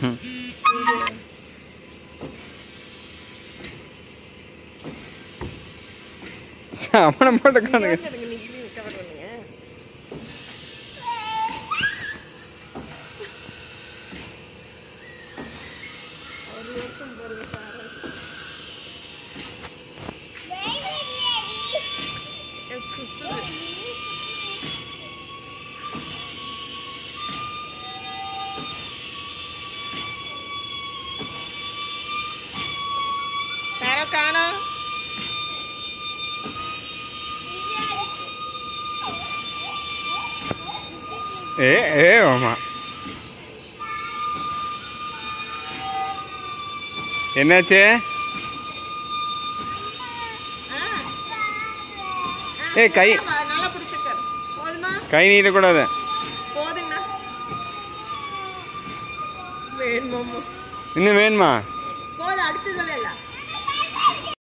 அவனை போட்டு உட்காந்துங்க எடுங்க, நீ இப்படி cover பண்ணுங்க. ஒரு வருஷம் பாருங்க சாரா. எனக்கு சுத்துது. சாரா காணோம் ஏ ஏ ஆமா என்னாச்சு ஏய், கை- போதுமா? நல்லா பிடிச்சிக்க போதுமா கை நீட்டக்கூடாது போதுங்கண்ணா வேணுமாம்மா இன்னும் வேணுமா போதும் அடுத்தது இல்ல